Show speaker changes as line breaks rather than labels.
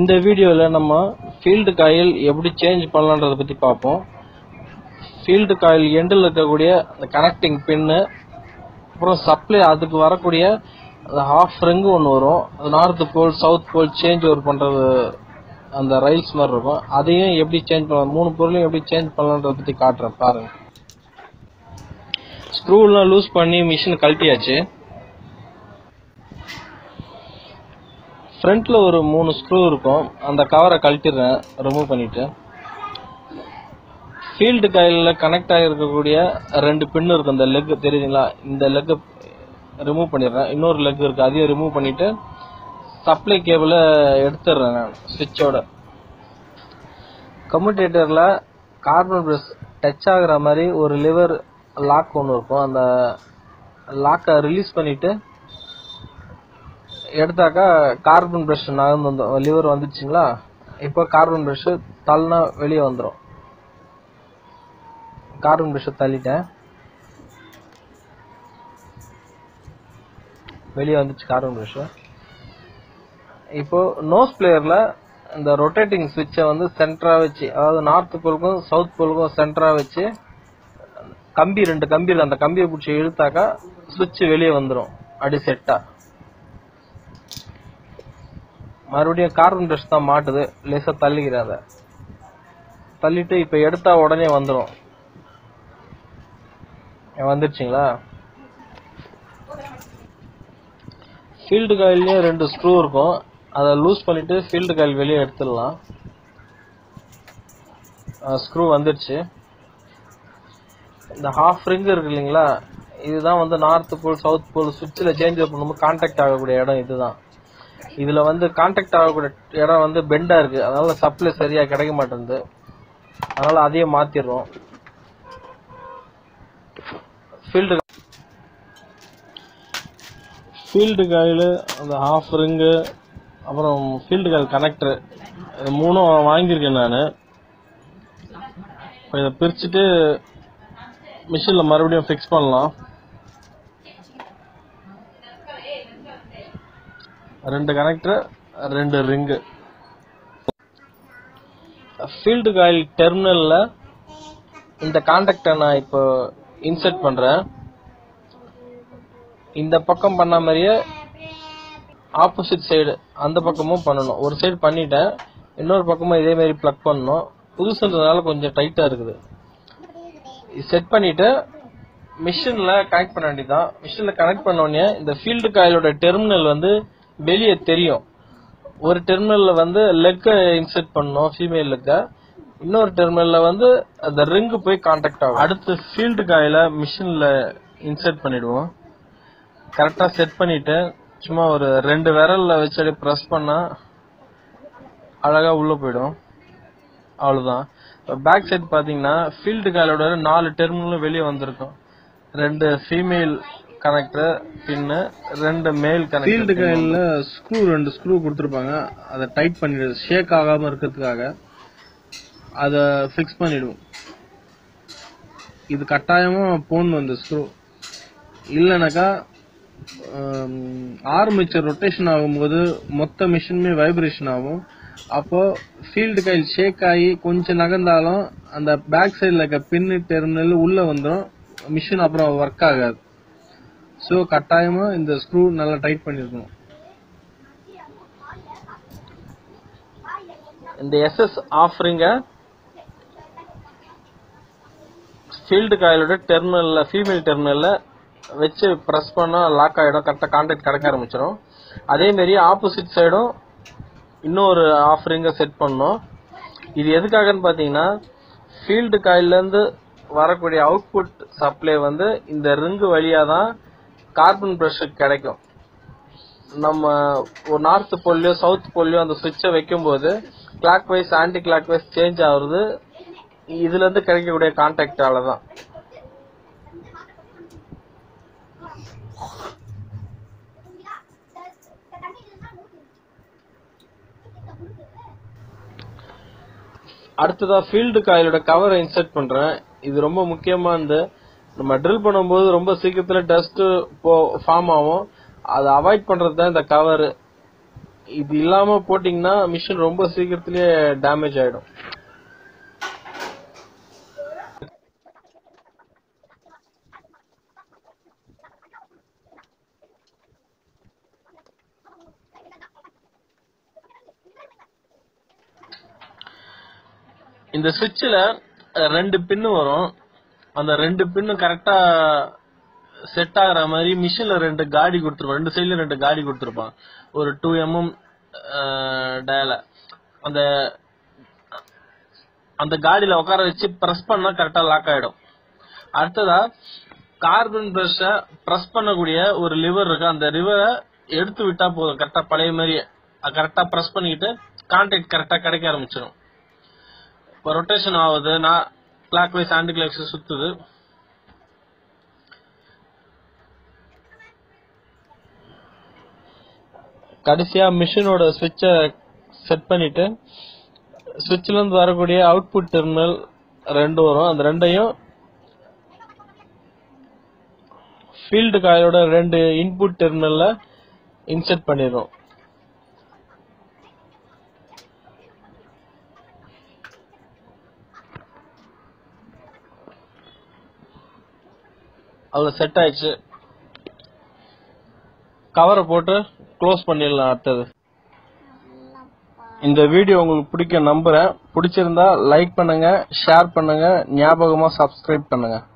இந்த வீடியோவில் நம்ம ஃபீல்டு காயில் எப்படி சேஞ்ச் பண்ணலான்றத பற்றி பார்ப்போம் ஃபீல்டு காயில் எண்டில் இருக்கக்கூடிய அந்த கனெக்டிங் பின்னு அப்புறம் சப்ளை அதுக்கு வரக்கூடிய அந்த ஹாஃப் ரிங்கு ஒன்று வரும் அது north pole south pole change over பண்ணுறது அந்த ரயில்ஸ் மாதிரி இருக்கும் அதையும் எப்படி சேஞ்ச் பண்ணலாம் மூணு பொருளையும் எப்படி சேஞ்ச் பண்ணலான்றத பற்றி காட்டுறேன் பாருங்க ஸ்க்ரூலாம் லூஸ் பண்ணி மிஷின் கழட்டியாச்சு ஃப்ரண்ட்ல ஒரு மூணு ஸ்க்ரூ இருக்கும் அந்த கவரை கழட்டிடுறேன் ரிமூவ் பண்ணிட்டு ஃபீல்டு காயிலில் கனெக்ட் ஆகிருக்கக்கூடிய ரெண்டு பின் இருக்கும் இந்த லெக் தெரியுதுங்களா இந்த லெக் ரிமூவ் பண்ணிடுறேன் இன்னொரு லெக் இருக்கு அதையும் ரிமூவ் பண்ணிட்டு சப்ளை கேபிளை எடுத்துடுறேன் நான் சுவிட்சோட கம்யூட்டேட்டரில் கார்பன் பிரஷ் டச் ஆகுற மாதிரி ஒரு லிவர் லாக் ஒன்று இருக்கும் அந்த லாக்கை ரிலீஸ் பண்ணிட்டு எடுத்தாக்கா கார்பன் பிரஷ் நகர்ந்து வந்து லிவர் வந்துச்சுங்களா இப்போ கார்பன் பிரஷ் தள்ளினா வெளியே வந்துடும் கார்பன் பிரஷ் தள்ளிட்டேன் வெளியே வந்துச்சு கார்பன் பிரஷ் இப்போ நோஸ் பிளேயர்ல இந்த ரொட்டேட்டிங் சுவிட்சை வந்து சென்டரா வச்சு அதாவது நார்த் போலுக்கும் சவுத் போலுக்கும் சென்டரா வச்சு கம்பி ரெண்டு கம்பி இருக்கு அந்த கம்பியை பிடிச்சி இழுத்தாக்கா சுவிட்ச் வெளியே வந்துடும் அப்படி செட்டா மறுபடியும் கார்பன் பிரஷ் தான் மாட்டுது லேசா தள்ளிக்கிறாத தள்ளிட்டு இப்ப எடுத்தா உடனே வந்துடும் வந்துருச்சுங்களா ஃபீல்டு காயிலையும் ரெண்டு ஸ்க்ரூ இருக்கும் அதை லூஸ் பண்ணிட்டு ஃபீல்டு காயில் வெளியே எடுத்துடலாம் ஸ்க்ரூ வந்துருச்சு இந்த ஹாஃப் ரிங் இருக்கு இல்லைங்களா இதுதான் வந்து நார்த் போல் சவுத் போல் சுவிட்சில் சேஞ்ச் பண்ணும்போது கான்டாக்ட் ஆகக்கூடிய இடம் இதுதான் இதுல வந்து கான்டாக்ட் ஆகக்கூடிய இடம் வந்து பெண்டா இருக்கு அதனால சப்ளை சரியா கிடைக்க மாட்டேங்குது அதனால அதையும் மாத்திடுறோம் ஃபீல்டு ஃபீல்டு காயில் அந்த ஹாஃப் ரிங்கு அப்புறம் ஃபீல்டு காயில் கனெக்டர் இது மூணும் வாங்கியிருக்கேன் நான் இப்போ இதை பிரிச்சுட்டு மிஷினில் மறுபடியும் ஃபிக்ஸ் பண்ணலாம் ரெண்டு கனெக்டர் ரெண்டு ரிங்கு ஃபீல்டு காயில் டெர்மினல்ல இந்த கான்டாக்டை நான் இப்போ இன்சர்ட் பண்றேன் இந்த பக்கம் பண்ண மாதிரியே ஆப்போசிட் சைடு அந்த பக்கமும் பண்ணணும் ஒரு சைடு பண்ணிட்டேன் இன்னொரு பக்கமும் இதே மாதிரி பிளக் பண்ணணும் புதுசுன்றதுனால கொஞ்சம் டைட்டா இருக்குது செட் பண்ணிட்டு மிஷின்ல கனெக்ட் பண்ண வேண்டியதுதான் மிஷின்ல கனெக்ட் பண்ண உடனே இந்த ஃபீல்டு காயிலோட டெர்மினல் வந்து வெளியே தெரியும் ஒரு டெர்மினல்ல வந்து லெக்க இன்சர்ட் பண்ணணும் ஃபீமேல் லெக்க இன்னொரு டெர்மினல்ல வந்து அந்த ரிங்கு போய் கான்டாக்ட் ஆகும் அடுத்து ஃபீல்டு காயில மிஷின்ல இன்சர்ட் பண்ணிடுவோம் கரெக்டா செட் பண்ணிட்டு சும்மா ஒரு ரெண்டு விரல்ல வச்சு அப்படியே ப்ரெஸ் பண்ணா அழகா உள்ள போயிடும் அவ்வளவுதான் பேக் சைடு பாத்தீங்கன்னா ஃபீல்டு காயிலோட நாலு டெர்மினலும் வெளியே வந்திருக்கும் ரெண்டு ஃபீமேல் கனெக்டர் பின்னு ரெண்டு மேல் கனெக்டர் ஃபீல்டு காயில்ல ஸ்க்ரூ ரெண்டு ஸ்க்ரூ கொடுத்துருப்பாங்க அதை டைட் பண்ணிடு ஷேக் ஆகாம இருக்கிறதுக்காக அதை ஃபிக்ஸ் பண்ணிடுவோம் இது கட்டாயமா போடணும் இந்த ஸ்க்ரூ இல்லைனாக்கா ஆர்மேச்சர் ரொட்டேஷன் ஆகும்போது மொத்த மிஷினுமே வைப்ரேஷன் ஆகும் அப்போ ஃபீல்டு காயில் ஷேக் ஆகி கொஞ்சம் நகர்ந்தாலும் அந்த பேக் சைடில் இருக்க பின்னு டெர்மினல் உள்ள வந்துடும் மிஷின் அப்புறம் ஒர்க் ஆகாது ஸோ கட்டாயமா இந்த ஸ்க்ரூ நல்லா டைட் பண்ணிருக்கணும் இந்த எஸ்எஸ் ஆஃபரிங்க ஃபீல்டு காயிலோட டெர்மினல்ல ஃபீமேல் டெர்மினல்ல வச்சு ப்ரெஸ் பண்ணா லாக் ஆயிடும் கரெக்டாக கான்டாக்ட் கிடைக்க ஆரம்பிச்சிடும் அதே மாதிரி ஆப்போசிட் சைடும் இன்னொரு ஆஃபரிங்க செட் பண்ணோம் இது எதுக்காகன்னு பார்த்தீங்கன்னா ஃபீல்டு காயிலேருந்து வரக்கூடிய அவுட்புட் சப்ளை வந்து இந்த ரிங்கு வழியா தான் கார்பன் பிரஷுக்கு கிடைக்கும் நம்ம ஒரு நார்த் போல்லையோ சவுத் போல்லையோ அந்த சுவிட்சை வைக்கும்போது clockwise anticlockwise change ஆகுறது இதுல இருந்து கிடைக்கக்கூடிய கான்டாக்டால தான் அடுத்ததா ஃபீல்டு காயிலோட கவரை இன்சர்ட் பண்றேன் இது ரொம்ப முக்கியமானது நம்ம ட்ரில் பண்ணும்போது ரொம்ப சீக்கிரத்துல டஸ்ட் ஃபார்ம் ஆகும் அதை அவாய்ட் பண்றது தான் இந்த கவர் இது இல்லாம போட்டீங்கன்னா மிஷின் ரொம்ப சீக்கிரத்திலேயே டேமேஜ் ஆயிடும் இந்த சுவிட்சில் ரெண்டு பின்னு வரும் அந்த ரெண்டு பின்னும் கரெக்டா செட் ஆகுற மாதிரி மிஷின்ல ரெண்டு காடி கொடுத்துருப்பான் ரெண்டு சைடுல ரெண்டு காடி கொடுத்துருப்பான் ஒரு டூ எம்எம் டயல அந்த அந்த காடியில உட்கார வச்சு பிரஸ் பண்ணா கரெக்டா லாக் ஆயிடும் அடுத்ததா கார்பன் பிரஷ பிரஸ் பண்ணக்கூடிய ஒரு லிவர் இருக்கு அந்த லிவரை எடுத்து விட்டா போதும் கரெக்டா பழைய மாதிரி கரெக்டா பிரஸ் பண்ணிக்கிட்டு கான்டாக்ட் கரெக்டா கிடைக்க ஆரம்பிச்சிடும் இப்போ ரொட்டேஷன் ஆகுது நான் கிளாக் வைஸ் ஆன்டி கிளாக் சுத்துது கடைசியா மிஷினோட சுவிட்சை செட் பண்ணிட்டு சுவிட்ச்ல இருந்து வரக்கூடிய அவுட்புட் டெர்மினல் ரெண்டு வரும் அந்த ரெண்டையும் ஃபீல்டு காயோட ரெண்டு இன்புட் டெர்மினல்ல இன்செர்ட் பண்ணிடுறோம் அதுல செட் ஆயிடுச்சு கவரை போட்டு க்ளோஸ் பண்ணிடலாம் அடுத்தது இந்த வீடியோ உங்களுக்கு பிடிக்க நம்புறேன் பிடிச்சிருந்தா லைக் பண்ணுங்க ஷேர் பண்ணுங்க ஞாபகமா சப்ஸ்கிரைப் பண்ணுங்க